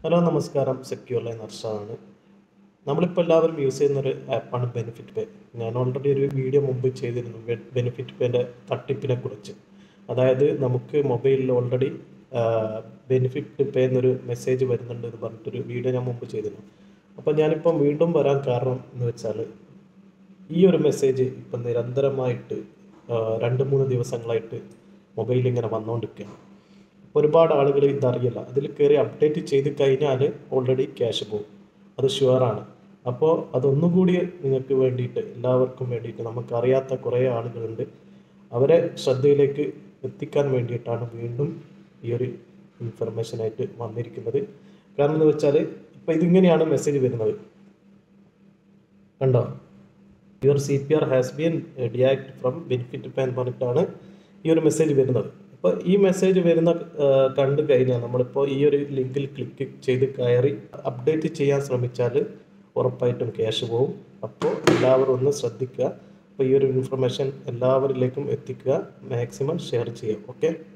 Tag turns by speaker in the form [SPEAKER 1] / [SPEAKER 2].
[SPEAKER 1] hello നമസ്കാരം secure line ഹർഷാണ് നമ്മളിപ്പോൾ എല്ലാവരും യൂസ് ചെയ്യുന്ന ഒരു ആപ്പാണ് ബെനിഫിറ്റ് പേ ഞാൻ ഓൾറെഡി ഒരു വീഡിയോ മുമ്പ് ചെയ്തിരുന്നു ബെനിഫിറ്റ് പേൻ്റെ തട്ടിപ്പിനെ കുറിച്ച് അതായത് നമുക്ക് മൊബൈലിൽ ഓൾറെഡി ബെനിഫിറ്റ് പേ എന്നൊരു മെസ്സേജ് വരുന്നുണ്ട് എന്ന് പറഞ്ഞിട്ടൊരു വീഡിയോ ഞാൻ മുമ്പ് ചെയ്തിരുന്നു അപ്പോൾ ഞാനിപ്പം വീണ്ടും വരാൻ കാരണം എന്ന് വെച്ചാൽ ഈ ഒരു മെസ്സേജ് ഇപ്പം നിരന്തരമായിട്ട് ആ, രണ്ട് മൂന്ന് ദിവസങ്ങളായിട്ട് മൊബൈലിൽ ഇങ്ങനെ വന്നുകൊണ്ടിരിക്കുകയാണ് ഒരുപാട് ആളുകൾ ഇതറിയില്ല അതിൽ കയറി അപ്ഡേറ്റ് ചെയ്ത് കഴിഞ്ഞാൽ ഓൾറെഡി ക്യാഷ് പോകും അത് ഷുവറാണ് അപ്പോൾ അതൊന്നും കൂടി നിങ്ങൾക്ക് വേണ്ടിയിട്ട് എല്ലാവർക്കും വേണ്ടിയിട്ട് നമുക്കറിയാത്ത കുറേ ആളുകളുണ്ട് അവരെ ശ്രദ്ധയിലേക്ക് എത്തിക്കാൻ വേണ്ടിയിട്ടാണ് വീണ്ടും ഈ ഒരു ഇൻഫർമേഷനായിട്ട് വന്നിരിക്കുന്നത് കാരണം എന്ന് വെച്ചാൽ ഇപ്പം ഇതിങ്ങനെയാണ് മെസ്സേജ് വരുന്നത് കണ്ടോ your C P R has been deact from Benefit Pay എന്ന് പറഞ്ഞിട്ടാണ് ഈ ഒരു മെസ്സേജ് വരുന്നത് അപ്പോൾ ഈ മെസ്സേജ് വരുന്ന ആ, കണ്ടു കഴിഞ്ഞാൽ നമ്മളിപ്പോൾ ഈ ഒരു ലിങ്കിൽ ക്ലിക്ക് ചെയ്ത് കയറി അപ്ഡേറ്റ് ചെയ്യാൻ ശ്രമിച്ചാൽ ഉറപ്പായിട്ടും ക്യാഷ് പോകും അപ്പോൾ എല്ലാവരും ഒന്ന് ശ്രദ്ധിക്കുക അപ്പോൾ ഈ ഒരു ഇൻഫർമേഷൻ എല്ലാവരിലേക്കും എത്തിക്കുക മാക്സിമം ഷെയർ ചെയ്യുക ഓക്കെ